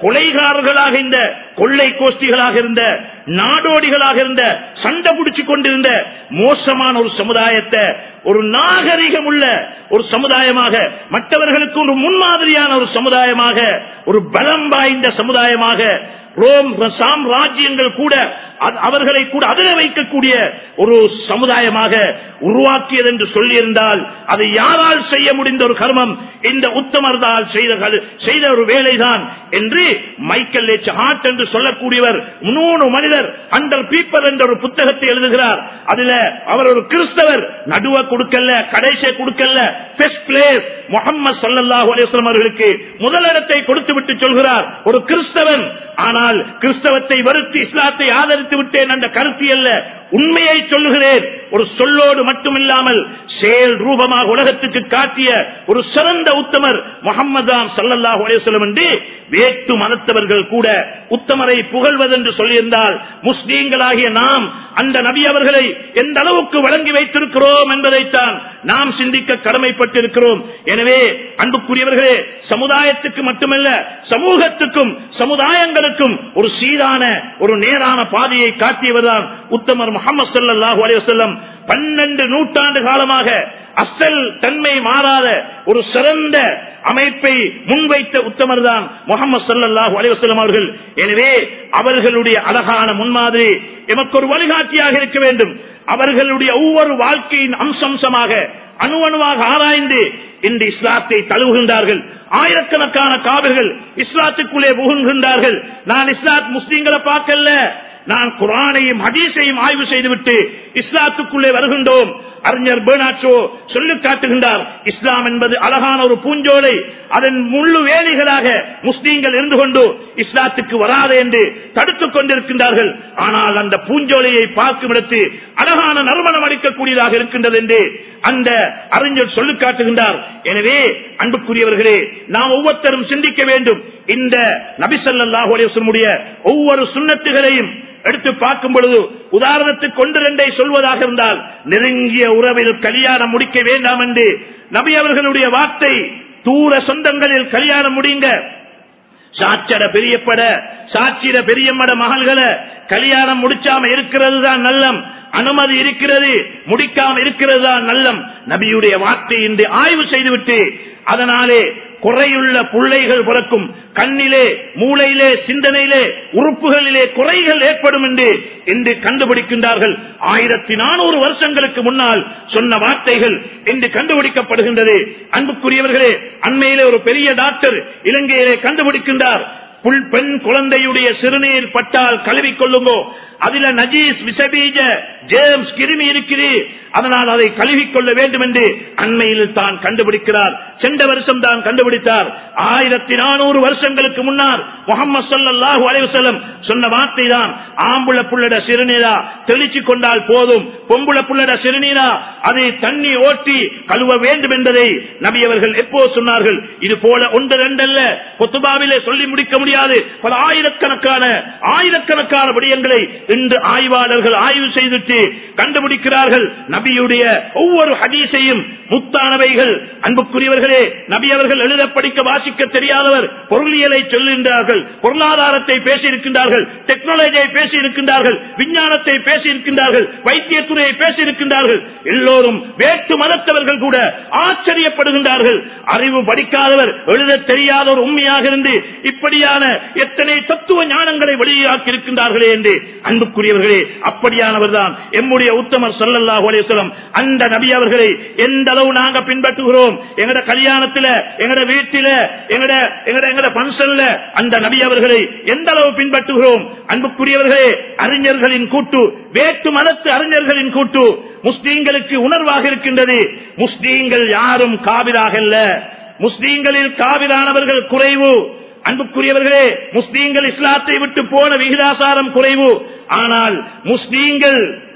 கொலைகாரர்களாக இந்த கொள்ளை கோஷ்டிகளாக இருந்த நாடோடிகளாக இருந்த சண்டை பிடிச்சு கொண்டிருந்த மோசமான ஒரு சமுதாயத்தை ஒரு நாகரிகம் உள்ள ஒரு சமுதாயமாக மற்றவர்களுக்கு ஒரு முன்மாதிரியான ஒரு சமுதாயமாக ஒரு பலம் வாய்ந்த சமுதாயமாக ரோம் சாம்ராஜ்யங்கள் கூட அது- அவர்களை கூட அதிர வைக்கக்கூடிய ஒரு சமுதாயமாக உருவாக்கியது என்று சொல்லியிருந்தால் அதை யாரால் செய்ய முடிந்த ஒரு கர்மம் இந்த உத்தமர்தால் செய்த கரு- செய்த ஒரு வேலைதான் என்று மைக்கேல் எச் ஹார்ட் என்று சொல்லக்கூடியவர் மூணு மனிதர் அண்டர் பீப்பர் என்ற ஒரு புத்தகத்தை எழுதுகிறார் அதுல அவர் ஒரு கிறிஸ்தவர் நடுவ கொடுக்கல கடைசியை கொடுக்கல ஃபர்ஸ்ட் பிளேஸ் முகமது சல்லல்லாஹு அலைஹி வஸல்லம் அவர்களுக்கு முதலிடத்தை கொடுத்து விட்டு சொல்கிறார் ஒரு கிறிஸ்தவன் ஆனால் கிறிஸ்தவத்தை வெறுத்து இஸ்லாத்தை ஆதரித்து விட்டேன் என்ற கருத்து அல்ல உண்மையை சொல்லுகிறேன் ஒரு சொல்லோடு மட்டுமில்லாமல் செயல் ரூபமாக உலகத்துக்கு காட்டிய ஒரு சிறந்த உத்தமர் முகம்மதாம் சல்லல்லாஹு அலைஹி வஸல்லம் என்று வேற்று மதத்தவர்கள் கூட உத்தமரை புகழ்வதென்று சொல்லியிருந்தால் முஸ்லீம்களாகிய நாம் அந்த நபி அவர்களை எந்த அளவுக்கு வழங்கி வைத்திருக்கிறோம் என்பதைத்தான் நாம் சிந்திக்க கடமைப்பட்டிருக்கிறோம் எனவே அன்புக்குரியவர்களே சமுதாயத்துக்கு மட்டுமல்ல சமூகத்துக்கும் சமுதாயங்களுக்கும் ஒரு சீரான ஒரு நேரான பாதையை காட்டியவர்தான் உத்தமர் முகமது சல்லாஹூ அலைவசல்லம் பன்னெண்டு நூற்றாண்டு காலமாக அசல் தன்மை மாறாத ஒரு சிறந்த அமைப்பை முன்வைத்த உத்தமர் தான் முகமது சல்லாஹூ அலைவசல்லம் அவர்கள் எனவே அவர்களுடைய அழகான முன்மாதிரி எமக்கு ஒரு வழிகாட்டியாக இருக்க வேண்டும் அவர்களுடைய ஒவ்வொரு வாழ்க்கையின் அம்சம்சமாக அணு அணுவாக ஆராய்ந்து இந்த இஸ்லாத்தை தழுவுகின்றார்கள் ஆயிரக்கணக்கான காவிர்கள் இஸ்லாத்துக்குள்ளே புகுகின்றார்கள் நான் இஸ்லாத் முஸ்லீம்களை பார்க்கல நான் குரானையும் ஹதீஸையும் ஆய்வு செய்துவிட்டு இஸ்லாத்துக்குள்ளே வருகின்றோம் அறிஞர் பேனாச்சோ சொல்லி காட்டுகின்றார் இஸ்லாம் என்பது அழகான ஒரு பூஞ்சோலை அதன் முள்ளு வேலிகளாக முஸ்லீம்கள் இருந்து கொண்டு இஸ்லாத்துக்கு வராது என்று தடுத்துக் கொண்டிருக்கின்றார்கள் ஆனால் அந்த பூஞ்சோலையை பார்க்கும் இடத்து அழகான நறுமணம் அளிக்கக்கூடியதாக இருக்கின்றது என்று அந்த அறிஞர் சொல்லி காட்டுகின்றார் எனவே அன்புக்குரியவர்களே நாம் ஒவ்வொருத்தரும் சிந்திக்க வேண்டும் இந்த நபிசல்லாஹுடைய ஒவ்வொரு சுண்ணத்துகளையும் எடுத்து பார்க்கும் பொழுது உதாரணத்துக்கு ஒன்று ரெண்டை சொல்வதாக இருந்தால் நெருங்கிய உறவில் கல்யாணம் முடிக்க வேண்டாம் என்று நபி அவர்களுடைய வார்த்தை தூர சொந்தங்களில் கல்யாணம் முடிங்க சாச்சட பெரியப்பட சாட்சிட பெரியம்மட மகள்களை கல்யாணம் முடிச்சாம இருக்கிறது தான் நல்லம் அனுமதி இருக்கிறது முடிக்காம இருக்கிறது தான் நல்லம் நபியுடைய வார்த்தை என்று ஆய்வு செய்துவிட்டு அதனாலே குறையுள்ள பிள்ளைகள் பிறக்கும் கண்ணிலே மூளையிலே சிந்தனையிலே உறுப்புகளிலே குறைகள் ஏற்படும் என்று என்று கண்டுபிடிக்கின்றார்கள் ஆயிரத்தி நானூறு வருஷங்களுக்கு முன்னால் சொன்ன வார்த்தைகள் என்று கண்டுபிடிக்கப்படுகின்றது அன்புக்குரியவர்களே அண்மையிலே ஒரு பெரிய டாக்டர் இலங்கையிலே கண்டுபிடிக்கின்றார் புல் பெண் குழந்தையுடைய சிறுநீர் பட்டால் கழுவி கொள்ளுங்கோ அதுல நஜீஸ் விசபீஜ ஜேம்ஸ் கிருமி இருக்கிறது அதனால் அதை கழுவிக் கொள்ள வேண்டும் என்று அண்மையில் தான் கண்டுபிடிக்கிறார் சென்ற வருஷம் தான் கண்டுபிடித்தார் ஆயிரத்தி நானூறு வருஷங்களுக்கு முன்னால் முகமது சல்லாஹூ அலைவசல்லம் சொன்ன வார்த்தை தான் ஆம்புல புள்ளட சிறுநீரா தெளிச்சு கொண்டால் போதும் பொம்புல புள்ளட சிறுநீரா அதை தண்ணி ஓட்டி கழுவ வேண்டும் என்பதை நபி அவர்கள் எப்போ சொன்னார்கள் இது போல ஒன்று ரெண்டல்ல கொத்துபாவிலே சொல்லி முடிக்க முடியாது பல ஆயிரக்கணக்கான ஆயிரக்கணக்கான விடயங்களை இன்று ஆய்வாளர்கள் ஆய்வு செய்துட்டு கண்டுபிடிக்கிறார்கள் நபியுடைய ஒவ்வொரு ஹதீஸையும் முத்தானவைகள் அன்புக்குரியவர்களே நபி அவர்கள் எழுத படிக்க வாசிக்க தெரியாதவர் பொருளியலை சொல்லுகின்றார்கள் பொருளாதாரத்தை பேசியிருக்கின்றார்கள் டெக்னாலஜியை பேசியிருக்கின்றார்கள் விஞ்ஞானத்தை பேசியிருக்கின்றார்கள் வைத்தியத்துறையை பேசியிருக்கின்றார்கள் எல்லோரும் வேற்று மதத்தவர்கள் கூட ஆச்சரியப்படுகின்றார்கள் அறிவு படிக்காதவர் எழுத தெரியாத ஒரு உண்மையாக இருந்து இப்படியான எத்தனை தத்துவ ஞானங்களை வெளியாக்கி இருக்கின்றார்களே என்று அன்புக்குரியவர்களே அப்படியானவர் தான் எம்முடைய உத்தமர் சொல்லல்லாஹு அலையம் அந்த நபி அவர்களை எந்த அளவு நாங்க பின்பற்றுகிறோம் எங்கட கல்யாணத்துல எங்கட வீட்டில எங்கட எங்கட எங்கட பங்கன்ல அந்த நபி அவர்களை எந்த அளவு பின்பற்றுகிறோம் அன்புக்குரியவர்களே அறிஞர்களின் கூட்டு வேற்று மதத்து அறிஞர்களின் கூட்டு முஸ்லீம்களுக்கு உணர்வாக இருக்கின்றது முஸ்லீம்கள் யாரும் காவிராக அல்ல முஸ்லீம்களில் காவிரானவர்கள் குறைவு அன்புக்குரியவர்களே முஸ்லீம்கள் இஸ்லாத்தை விட்டு போன விகிதாசாரம் குறைவு ஆனால் முஸ்லீம்கள்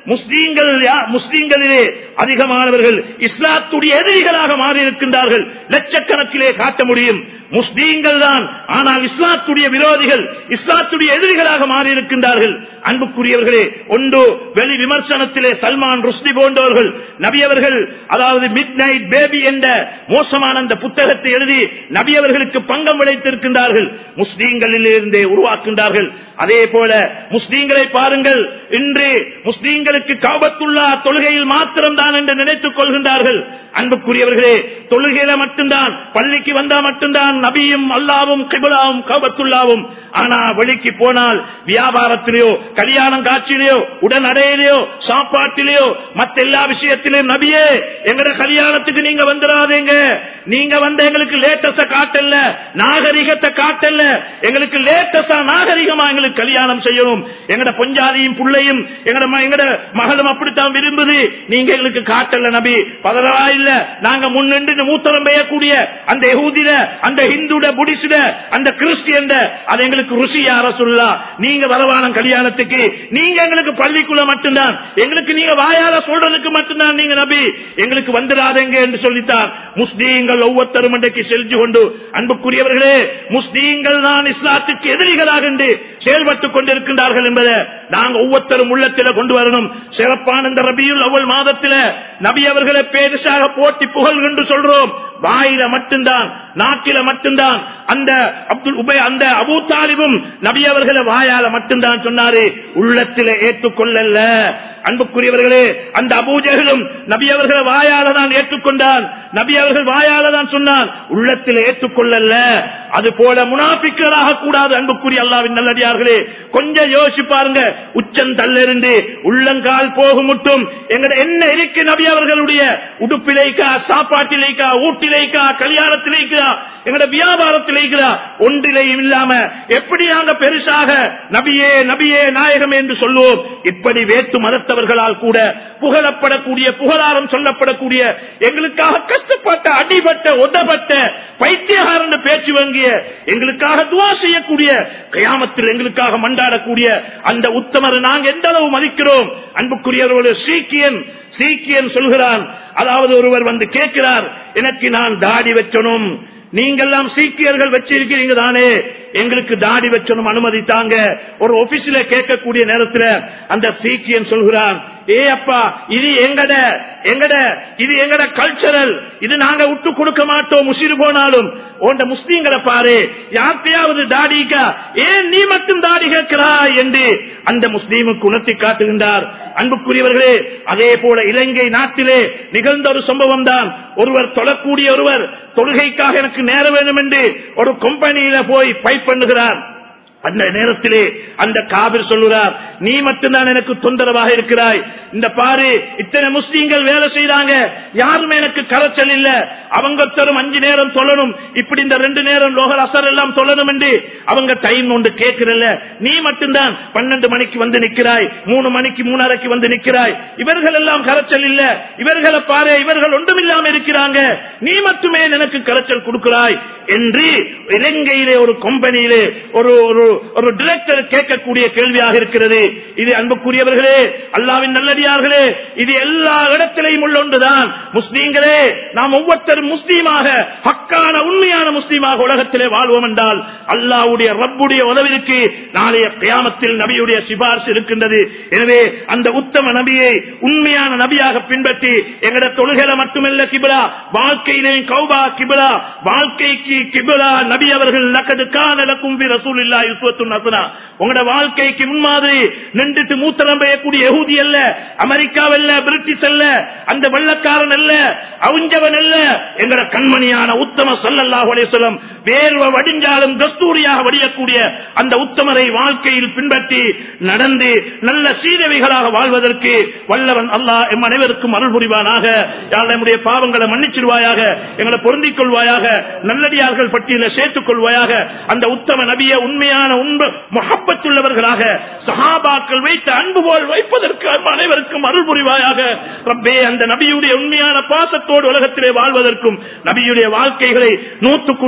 முஸ்லீம்கள் யா- முஸ்லீம்களிலே அதிகமானவர்கள் இஸ்லாத்துடைய எதிரிகளாக மாறி இருக்கின்றார்கள் லட்சக்கணக்கிலே காட்ட முடியும் முஸ்லீம்கள் தான் ஆனால் இஸ்லாத்துடைய விரோதிகள் இஸ்லாத்துடைய எதிரிகளாக மாறி இருக்கின்றார்கள் அன்புக்குரியவர்களே ஒன்று வெளி விமர்சனத்திலே சல்மான் ருஷ்டி போன்றவர்கள் நபியவர்கள் அதாவது மிட் நைட் பேபி என்ற மோசமான அந்த புத்தகத்தை எழுதி நபியவர்களுக்கு பங்கம் விளைத்திருக்கின்றார்கள் முஸ்லீம்களில் இருந்தே உருவாக்குகின்றார்கள் அதே போல முஸ்லீம்களை பாருங்கள் இன்று முஸ்லீம்களுக்கு காபத்துள்ளா தொழுகையில் மாத்திரம்தான் என்று நினைத்துக் கொள்கின்றார்கள் அன்புக்குரியவர்களே தொழுகையில மட்டும்தான் பள்ளிக்கு வந்தா மட்டும்தான் நபியும் அல்லாவும் கிபுலாவும் காபத்துள்ளாவும் ஆனா வெளிக்கு போனால் வியாபாரத்திலேயோ கல்யாணம் காட்சியிலேயோ உடனடையிலேயோ சாப்பாட்டிலேயோ மத்த எல்லா விஷயத்திலும் நபியே எங்கட கல்யாணத்துக்கு நீங்க வந்துடாதீங்க நீங்க வந்து எங்களுக்கு லேட்டஸ்ட காட்டல நாகரிகத்தை காட்டல எங்களுக்கு லேட்டஸ்டா நாகரிகமா எங்களுக்கு கல்யாணம் செய்யணும் எங்கட பொஞ்சாதியும் புள்ளையும் எங்கட ம- எங்கட மகளும் அப்படித்தான் விரும்புது நீங்க எங்களுக்கு காட்டல நபி பதறா இல்ல நாங்க முன்னின்று மூத்தரம் பெய்யக்கூடிய அந்த யகூதில அந்த ஹிந்துட புடிஸ்ட அந்த கிறிஸ்டியன் அது எங்களுக்கு ருசி யார சொல்லா நீங்க வரவானம் கல்யாணத்துக்கு நீங்க எங்களுக்கு பள்ளிக்குள்ள மட்டும்தான் எங்களுக்கு நீங்க வாயால சொல்றதுக்கு மட்டும்தான் நீங்க நபி எங்களுக்கு வந்துடாதீங்க என்று சொல்லித்தான் முஸ்லீம்கள் ஒவ்வொருத்தரும் இன்றைக்கு செஞ்சு கொண்டு அன்புக்குரியவர்களே முஸ்லீம்கள் தான் இஸ்லாத்துக்கு எதிரிகளாக என்று செயல்பட்டுக் கொண்டிருக்கின்றார்கள் என்பதை நாங்க ஒவ்வொருத்தரும் உள்ளத்தில கொண்டு வரணும் சிறப்பான இந்த ரபியுல் அவ்வள் மாதத்தில நபி அவர்களை பேருசாக போட்டி புகழ் என்று சொல்றோம் வாயில மட்டும்தான் நாக்கில மட்டும்தான் அந்த அப்துல் உபை அந்த அபூ தாலிபும் நபி அவர்களை வாயால மட்டும்தான் சொன்னாரு உள்ளத்தில ஏற்றுக்கொள்ளல அன்புக்குரியவர்களே அந்த அபூஜகளும் நபி அவர்களை வாயால தான் ஏற்றுக்கொண்டான் நபி அவர்கள் வாயால தான் சொன்னான் உள்ளத்தில் ஏற்றுக்கொள்ளல அது போல முனாபிக்கலாக கூடாது அன்புக்குரிய அல்லாவின் நல்லடியார்களே கொஞ்சம் யோசிச்சு பாருங்க உச்சம் தள்ளிருந்து உள்ளங்கால் போகும் மட்டும் எங்கட என்ன இருக்கு நபி அவர்களுடைய உடுப்பிலேக்கா சாப்பாட்டிலேக்கா ஊட்டிலேக்கா கல்யாணத்திலேக்கா எங்கட வியாபாரத்திலேக்கா ஒன்றிலையும் இல்லாம எப்படி நாங்க பெருசாக நபியே நபியே நாயகம் என்று சொல்லுவோம் இப்படி வேற்று மதத்தவர்களால் கூட புகழப்படக்கூடிய புகழாரம் சொல்லப்படக்கூடிய எங்களுக்காக கஷ்டப்பட்ட அடிபட்ட உதப்பட்ட பைத்தியகாரன் பேச்சு வாங்கிய எங்களுக்காக துவா செய்யக்கூடிய கயாமத்தில் எங்களுக்காக மண்டாடக்கூடிய அந்த உத்தமரை நாங்க எந்த அளவு மதிக்கிறோம் அன்புக்குரியவர்களோட சீக்கியன் சீக்கியன் சொல்கிறான் அதாவது ஒருவர் வந்து கேட்கிறார் எனக்கு நான் தாடி வச்சனும் நீங்கெல்லாம் சீக்கியர்கள் வச்சிருக்கிறீங்க தானே எங்களுக்கு தாடி வச்சனும் அனுமதித்தாங்க ஒரு ஆபீஸ்ல கேட்கக்கூடிய நேரத்துல அந்த சீக்கியன் சொல்கிறான் ஏ அப்பா இது எங்கட எங்கட இது எங்கட கல்ச்சரல் இது நாங்க விட்டு கொடுக்க மாட்டோம் முசிறு போனாலும் உண்ட முஸ்லீம்களை பாரு யார்த்தையாவது தாடிக்கா ஏன் நீ மட்டும் தாடி கேட்கிறாய் என்று அந்த முஸ்லீமுக்கு உணர்த்தி காட்டுகின்றார் அன்புக்குரியவர்களே அதே போல இலங்கை நாட்டிலே நிகழ்ந்த ஒரு சம்பவம் தான் ஒருவர் தொழக்கூடிய ஒருவர் தொழுகைக்காக எனக்கு நேரம் வேண்டும் என்று ஒரு கம்பெனியில போய் பைப் பண்ணுகிறார் அந்த நேரத்திலே அந்த காபிர் சொல்லுறார் நீ மட்டும்தான் எனக்கு தொந்தரவாக இருக்கிறாய் இந்த பாரு இத்தனை முஸ்லீம்கள் வேலை செய்யறாங்க யாருமே எனக்கு கரைச்சல் இல்ல அவங்க ஒருத்தரும் அஞ்சு நேரம் தொழணும் இப்படி இந்த ரெண்டு நேரம் லோகல் அசர் எல்லாம் தொழணும் என்று அவங்க டைம் ஒன்று கேட்கிறல்ல நீ மட்டும்தான் பன்னெண்டு மணிக்கு வந்து நிக்கிறாய் மூணு மணிக்கு மூணரைக்கு வந்து நிக்கிறாய் இவர்கள் எல்லாம் கரைச்சல் இல்ல இவர்களை பாரு இவர்கள் ஒன்றும் இல்லாம இருக்கிறாங்க நீ மட்டுமே எனக்கு கரைச்சல் கொடுக்கிறாய் என்று இலங்கையிலே ஒரு கம்பெனியிலே ஒரு ஒரு ஒரு டிரெக்டர் கேட்கக்கூடிய கேள்வியாக இருக்கிறது இது அன்புக்குரியவர்களே அல்லாவின் நல்லடியார்களே இது எல்லா இடத்திலையும் உள்ள ஒன்றுதான் முஸ்லீம்களே நாம் ஒவ்வொருத்தரும் முஸ்லீமாக ஹக்கான உண்மையான முஸ்லீமாக உலகத்திலே வாழ்வோம் என்றால் அல்லாவுடைய ரப்புடைய உதவிக்கு நாளைய கியாமத்தில் நபியுடைய சிபார்சு இருக்கின்றது எனவே அந்த உத்தம நபியை உண்மையான நபியாக பின்பற்றி எங்கட தொழுகையில மட்டுமல்ல கிபிலா வாழ்க்கையிலேயும் கௌபா கிபிலா வாழ்க்கைக்கு கிபிலா நபி அவர்கள் நக்கது காணலக்கும் ரசூல் இல்லா யுஸ்வத்துன் ஹசனா உங்களோட வாழ்க்கைக்கு முன்மாதிரி நின்றுட்டு மூத்தரம் பெய்யக்கூடிய யகூதி அல்ல அமெரிக்காவல்ல பிரிட்டிஷ் அல்ல அந்த வெள்ளக்காரன் அல்ல அவுஞ்சவன் அல்ல எங்கட கண்மணியான உத்தம சல்லல்லாஹு அலைஹி வஸல்லம் வேர்வ வடிஞ்சாலும் தஸ்தூரியாக வடியக்கூடிய அந்த உத்தமரை வாழ்க்கையில் பின்பற்றி நடந்து நல்ல சீரவைகளாக வாழ்வதற்கு வல்லவன் அல்லாஹ் எம் அனைவருக்கும் அருள் புரிவானாக யாழ் நம்முடைய பாவங்களை மன்னிச்சிருவாயாக எங்களை பொருந்திக் கொள்வாயாக நல்லடியார்கள் பட்டியல சேர்த்துக் கொள்வாயாக அந்த உத்தம நபிய உண்மையான உண்பு முகப்பத்துள்ளவர்களாக சஹாபாக்கள் வைத்த அன்பு போல் வைப்பதற்கு நம் அனைவருக்கும் அருள் புரிவாயாக ரப்பே அந்த நபியுடைய உண்மையான பாசத்தோடு உலகத்திலே வாழ்வதற்கும் நபியுடைய வாழ்க்கைகளை நூற்றுக்கு நூறு பின்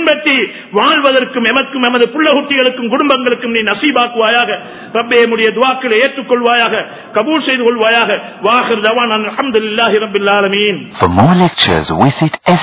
பின்பற்றி வாழ்வதற்கும் எமக்கும் எமது புள்ளகுட்டிகளுக்கும் குடும்பங்களுக்கும் நீ நசீபாக்குவாயாக ரப்பே என்னுடைய துவாக்களை ஏற்றுக்கொள்வாயாக கபூல் செய்து கொள்வாயாக வாஹர் தவான் அல்ஹம்துலில்லாஹி ரப்பில் ஆலமீன் For more lectures, visit